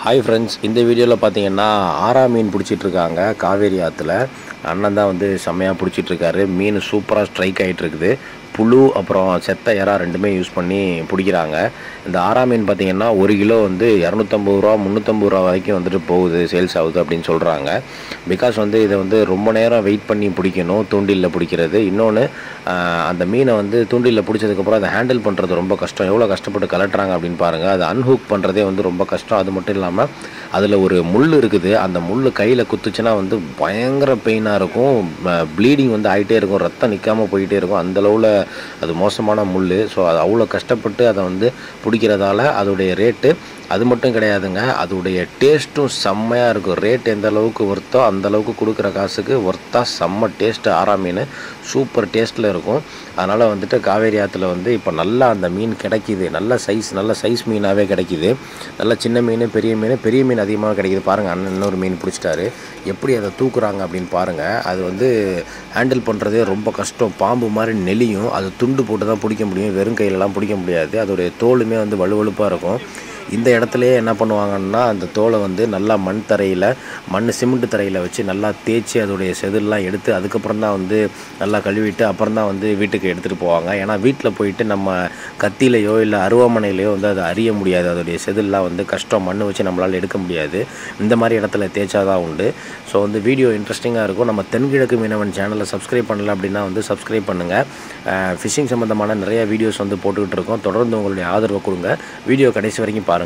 hi friends இந்த வீடியோவில் பார்த்தீங்கன்னா ஆறா மீன் பிடிச்சிட்டு இருக்காங்க காவேரி ஆற்றுல அண்ணன் தான் வந்து செம்மையாக பிடிச்சிட்டு இருக்காரு மீன் சூப்பராக ஸ்ட்ரைக் ஆகிட்டு இருக்குது புழு அப்புறம் செத்த எறா ரெண்டுமே யூஸ் பண்ணி பிடிக்கிறாங்க இந்த ஆறா மீன் பார்த்தீங்கன்னா ஒரு கிலோ வந்து இரநூத்தம்பது ரூபா முந்நூற்றம்பது ரூபா வரைக்கும் வந்துட்டு போகுது சேல்ஸ் ஆகுது அப்படின்னு சொல்கிறாங்க பிகாஸ் வந்து இதை வந்து ரொம்ப நேரம் வெயிட் பண்ணி பிடிக்கணும் தூண்டிலில் பிடிக்கிறது இன்னொன்று அந்த மீனை வந்து தூண்டிலில் பிடிச்சதுக்கப்புறம் அதை ஹேண்டில் பண்ணுறது ரொம்ப கஷ்டம் எவ்வளோ கஷ்டப்பட்டு கலட்டுறாங்க அப்படின்னு பாருங்கள் அதை அன்ஹூக் பண்ணுறதே வந்து ரொம்ப கஷ்டம் அது மட்டும் இல்லாமல் அதில் ஒரு முள் இருக்குது அந்த முள் கையில் குத்துச்சுன்னா வந்து பயங்கர பெயினாக இருக்கும் ப்ளீடிங் வந்து ஆகிட்டே இருக்கும் ரத்தம் நிற்காமல் போயிட்டே இருக்கும் அந்த அளவில் அது மோசமான முள் ஸோ அது அவ்வளோ கஷ்டப்பட்டு அதை வந்து பிடிக்கிறதால அதோடைய ரேட்டு அது மட்டும் கிடையாதுங்க அதோடைய டேஸ்ட்டும் செம்மையாக இருக்கும் ரேட் எந்த அளவுக்கு ஒர்த்தோ அந்த அளவுக்கு கொடுக்குற காசுக்கு ஒர்த்தாக செம்ம டேஸ்ட்டு ஆறா மீன் சூப்பர் டேஸ்ட்டில் இருக்கும் அதனால் வந்துட்டு காவேரி ஆற்றுல வந்து இப்போ நல்லா அந்த மீன் கிடைக்கிது நல்ல சைஸ் நல்ல சைஸ் மீனாகவே கிடைக்கிது நல்ல சின்ன மீன் பெரிய மீன் பெரிய மீன் அதிகமாக கிடைக்கிது பாருங்கள் அண்ணன் இன்னொரு மீன் பிடிச்சிட்டாரு எப்படி அதை தூக்குறாங்க அப்படின்னு பாருங்கள் அது வந்து ஹேண்டில் பண்ணுறதே ரொம்ப கஷ்டம் பாம்பு மாதிரி நெளியும் அது துண்டு போட்டு தான் பிடிக்க முடியும் வெறும் கையிலலாம் பிடிக்க முடியாது அதோடைய தோலுமே வந்து வலுவழுப்பாக இருக்கும் இந்த இடத்துலையே என்ன பண்ணுவாங்கன்னா அந்த தோலை வந்து நல்லா மண் தரையில் மண் சிமெண்ட் தரையில் வச்சு நல்லா தேய்ச்சி அதோடைய செதிலெலாம் எடுத்து அதுக்கப்புறம் தான் வந்து நல்லா கழுவிட்டு அப்புறம் தான் வந்து வீட்டுக்கு எடுத்துகிட்டு போவாங்க ஏன்னா வீட்டில் போயிட்டு நம்ம கத்தியிலையோ இல்லை அருவாமனையிலையோ வந்து அதை அறிய முடியாது அதோடைய செதிலெலாம் வந்து கஷ்டம் மண் வச்சு நம்மளால் எடுக்க முடியாது இந்த மாதிரி இடத்துல தேய்ச்சா தான் உண்டு ஸோ வந்து வீடியோ இன்ட்ரெஸ்டிங்காக இருக்கும் நம்ம தென்கிழக்கு மீனவன் சேனலை சப்ஸ்கிரைப் பண்ணல அப்படின்னா வந்து சப்ஸ்கிரைப் பண்ணுங்கள் ஃபிஷிங் சம்மந்தமான நிறைய வீடியோஸ் வந்து போட்டுக்கிட்டு இருக்கோம் தொடர்ந்து உங்களுடைய ஆதரவை கொடுங்க வீடியோ கடைசி வரைக்கும் பாருங்கள்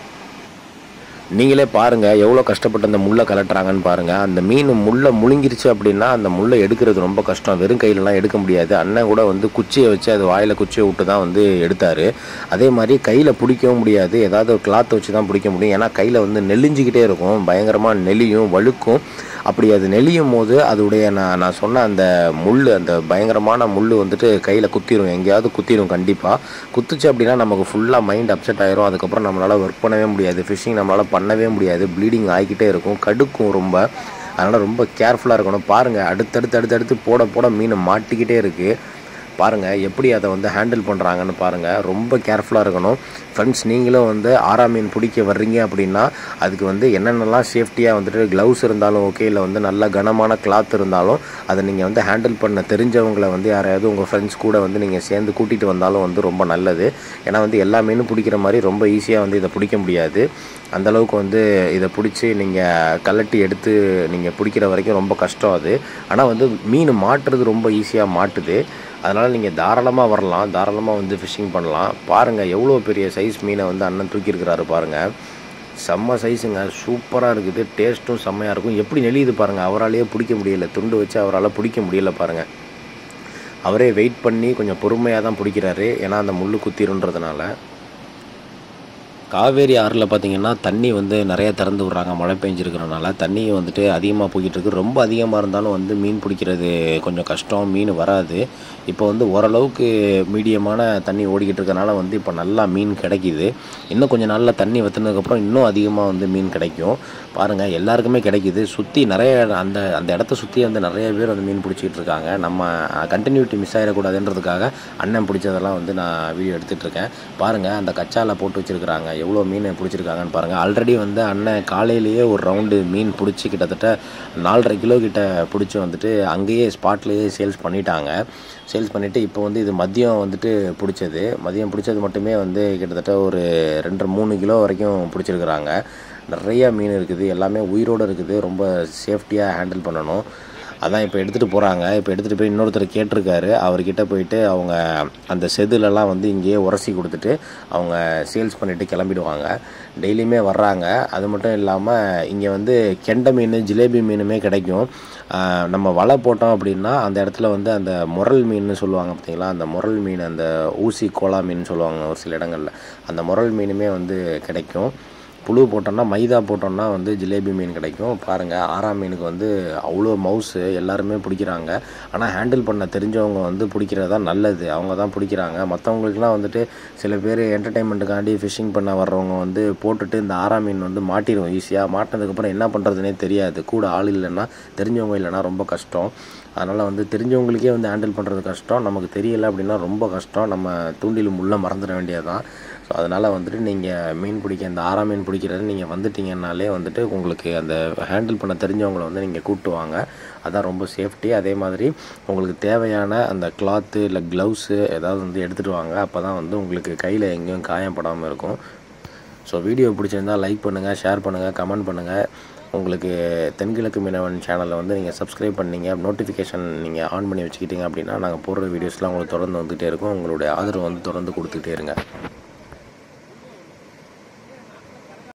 நீங்களே பாருங்கள் எவ்வளோ கஷ்டப்பட்டு அந்த முள்ளை கலட்டுறாங்கன்னு பாருங்கள் அந்த மீன் முள்ளை முழுங்கிருச்சு அப்படின்னா அந்த முள்ளை எடுக்கிறது ரொம்ப கஷ்டம் வெறும் கையிலலாம் எடுக்க முடியாது அண்ணன் கூட வந்து குச்சியை வச்சு அது வாயில் குச்சியை விட்டு தான் வந்து எடுத்தார் அதே மாதிரி கையில் பிடிக்கவும் முடியாது ஏதாவது ஒரு கிளாத் வச்சு தான் பிடிக்க முடியும் ஏன்னா கையில் வந்து நெளிஞ்சிக்கிட்டே இருக்கும் பயங்கரமாக நெளியும் வழுக்கும் அப்படி அது நெளியும் போது அதோடைய நான் நான் சொன்ன அந்த முள் அந்த பயங்கரமான முள் வந்துட்டு கையில் குத்திரும் எங்கேயாவது குத்திரும் கண்டிப்பாக குத்துச்சு அப்படின்னா நமக்கு ஃபுல்லாக மைண்ட் அப்செட் ஆயிரும் அதுக்கப்புறம் நம்மளால் ஒர்க் பண்ணவே முடியாது ஃபிஷிங் நம்மளால் பண்ணவே முடியாது ப்ளீடிங் ஆகிக்கிட்டே இருக்கும் கடுக்கும் ரொம்ப அதனால் ரொம்ப கேர்ஃபுல்லாக இருக்கணும் பாருங்கள் அடுத்தடுத்து அடுத்தடுத்து போட போட மீன் மாட்டிக்கிட்டே இருக்குது பாருங்கள் எப்படி அதை வந்து ஹேண்டில் பண்ணுறாங்கன்னு பாருங்கள் ரொம்ப கேர்ஃபுல்லாக இருக்கணும் ஃப்ரெண்ட்ஸ் நீங்களும் வந்து ஆறா மீன் பிடிக்க வர்றீங்க அப்படின்னா அதுக்கு வந்து என்னென்னலாம் சேஃப்டியாக வந்துட்டு க்ளவுஸ் இருந்தாலும் ஓகே இல்லை வந்து நல்ல கனமான கிளாத் இருந்தாலும் அதை நீங்கள் வந்து ஹேண்டில் பண்ண தெரிஞ்சவங்களை வந்து யாரையாவது உங்கள் ஃப்ரெண்ட்ஸ் கூட வந்து நீங்கள் சேர்ந்து கூட்டிகிட்டு வந்தாலும் வந்து ரொம்ப நல்லது ஏன்னா வந்து எல்லா மீனும் பிடிக்கிற மாதிரி ரொம்ப ஈஸியாக வந்து இதை பிடிக்க முடியாது அந்தளவுக்கு வந்து இதை பிடிச்சி நீங்கள் கலட்டி எடுத்து நீங்கள் பிடிக்கிற வரைக்கும் ரொம்ப கஷ்டம் அது ஆனால் வந்து மீன் மாட்டுறது ரொம்ப ஈஸியாக மாட்டுது அதனால் நீங்கள் தாராளமாக வரலாம் தாராளமாக வந்து ஃபிஷ்ஷிங் பண்ணலாம் பாருங்கள் எவ்வளோ பெரிய சைஸ் மீனை வந்து அண்ணன் தூக்கியிருக்கிறாரு பாருங்கள் செம்ம சைஸுங்க சூப்பராக இருக்குது டேஸ்ட்டும் செம்மையாக இருக்கும் எப்படி நெளியுது பாருங்கள் அவராலேயே பிடிக்க முடியல துண்டு வச்சு அவரால் பிடிக்க முடியல பாருங்கள் அவரே வெயிட் பண்ணி கொஞ்சம் பொறுமையாக தான் பிடிக்கிறாரு ஏன்னா அந்த முள் குத்திருன்றதுனால காவேரி ஆறில் பார்த்தீங்கன்னா தண்ணி வந்து நிறைய திறந்து விட்றாங்க மழை பெஞ்சிருக்கிறனால தண்ணி வந்துட்டு அதிகமாக போய்கிட்டு இருக்கு ரொம்ப அதிகமாக இருந்தாலும் வந்து மீன் பிடிக்கிறது கொஞ்சம் கஷ்டம் மீன் வராது இப்போ வந்து ஓரளவுக்கு மீடியமான தண்ணி ஓடிக்கிட்டு இருக்கனால வந்து இப்போ நல்லா மீன் கிடைக்கிது இன்னும் கொஞ்சம் நாளில் தண்ணி வற்றினதுக்கப்புறம் இன்னும் அதிகமாக வந்து மீன் கிடைக்கும் பாருங்கள் எல்லாருக்குமே கிடைக்கிது சுற்றி நிறைய அந்த அந்த இடத்த சுற்றி வந்து நிறைய பேர் வந்து மீன் பிடிச்சிக்கிட்டு இருக்காங்க நம்ம கண்டினியூட்டி மிஸ் ஆகிடக்கூடாதுன்றதுக்காக அண்ணன் பிடிச்சதெல்லாம் வந்து நான் வீடியோ எடுத்துகிட்டு இருக்கேன் பாருங்கள் அந்த கச்சால போட்டு வச்சுருக்குறாங்க எவ்வளோ மீன் பிடிச்சிருக்காங்கன்னு பாருங்கள் ஆல்ரெடி வந்து அண்ணன் காலையிலேயே ஒரு ரவுண்டு மீன் பிடிச்சி கிட்டத்தட்ட நாலரை கிலோ கிட்ட பிடிச்சி வந்துட்டு அங்கேயே ஸ்பாட்லேயே சேல்ஸ் பண்ணிட்டாங்க சேல்ஸ் பண்ணிவிட்டு இப்போ வந்து இது மதியம் வந்துட்டு பிடிச்சது மதியம் பிடிச்சது மட்டுமே வந்து கிட்டத்தட்ட ஒரு ரெண்டரை மூணு கிலோ வரைக்கும் பிடிச்சிருக்கிறாங்க நிறைய மீன் இருக்குது எல்லாமே உயிரோடு இருக்குது ரொம்ப சேஃப்டியாக ஹேண்டில் பண்ணணும் அதான் இப்போ எடுத்துகிட்டு போகிறாங்க இப்போ எடுத்துகிட்டு போய் இன்னொருத்தர் கேட்டிருக்காரு அவர்கிட்ட போயிட்டு அவங்க அந்த செதிலெல்லாம் வந்து இங்கேயே உரசி கொடுத்துட்டு அவங்க சேல்ஸ் பண்ணிவிட்டு கிளம்பிடுவாங்க டெய்லியுமே வர்றாங்க அது மட்டும் இல்லாமல் இங்கே வந்து கெண்டை மீன் ஜிலேபி மீனுமே கிடைக்கும் நம்ம வலை போட்டோம் அப்படின்னா அந்த இடத்துல வந்து அந்த முரல் மீன் சொல்லுவாங்க பார்த்தீங்களா அந்த முரல் மீன் அந்த ஊசி கோலா மீன் சொல்லுவாங்க ஒரு சில இடங்களில் அந்த முரல் மீனுமே வந்து கிடைக்கும் புழு போட்டோம்னா மைதா போட்டோம்னா வந்து ஜிலேபி மீன் கிடைக்கும் பாருங்கள் ஆறாம் மீனுக்கு வந்து அவ்வளோ மவுஸு எல்லாருமே பிடிக்கிறாங்க ஆனால் ஹேண்டில் பண்ண தெரிஞ்சவங்க வந்து பிடிக்கிறது தான் நல்லது அவங்க தான் பிடிக்கிறாங்க மற்றவங்களுக்குலாம் வந்துட்டு சில பேர் என்டர்டைன்மெண்ட்டுக்காண்டி ஃபிஷிங் பண்ண வர்றவங்க வந்து போட்டுட்டு இந்த ஆறாம் மீன் வந்து மாட்டிடும் ஈஸியாக மாட்டினதுக்கப்புறம் என்ன பண்ணுறதுனே தெரியாது கூட ஆள் இல்லைன்னா தெரிஞ்சவங்க இல்லைன்னா ரொம்ப கஷ்டம் அதனால் வந்து தெரிஞ்சவங்களுக்கே வந்து ஹேண்டில் பண்ணுறது கஷ்டம் நமக்கு தெரியல அப்படின்னா ரொம்ப கஷ்டம் நம்ம தூண்டில் முள்ள மறந்துட வேண்டியதுதான் ஸோ அதனால் வந்துட்டு நீங்கள் மீன் பிடிக்க இந்த ஆறா மீன் பிடிக்கிறது நீங்கள் வந்துட்டீங்கன்னாலே வந்துட்டு உங்களுக்கு அந்த ஹேண்டில் பண்ண தெரிஞ்சவங்கள வந்து நீங்கள் கூப்பிட்டு வாங்க அதான் ரொம்ப சேஃப்டி அதே மாதிரி உங்களுக்கு தேவையான அந்த கிளாத்து இல்லை க்ளவுஸு ஏதாவது வந்து எடுத்துகிட்டு வாங்க அப்போ தான் வந்து உங்களுக்கு கையில் எங்கேயும் காயப்படாமல் இருக்கும் ஸோ வீடியோ பிடிச்சிருந்தா லைக் பண்ணுங்கள் ஷேர் பண்ணுங்கள் கமெண்ட் பண்ணுங்கள் உங்களுக்கு தென்கிழக்கு மீனவன் சேனலை வந்து நீங்கள் சப்ஸ்கிரைப் பண்ணீங்க நோட்டிஃபிகேஷன் நீங்கள் ஆன் பண்ணி வச்சுக்கிட்டீங்க அப்படின்னா நாங்கள் போடுற வீடியோஸ்லாம் உங்களுக்கு தொடர்ந்து வந்துகிட்டே இருக்கும் உங்களுடைய ஆதரவு வந்து தொடர்ந்து கொடுத்துக்கிட்டே இருங்க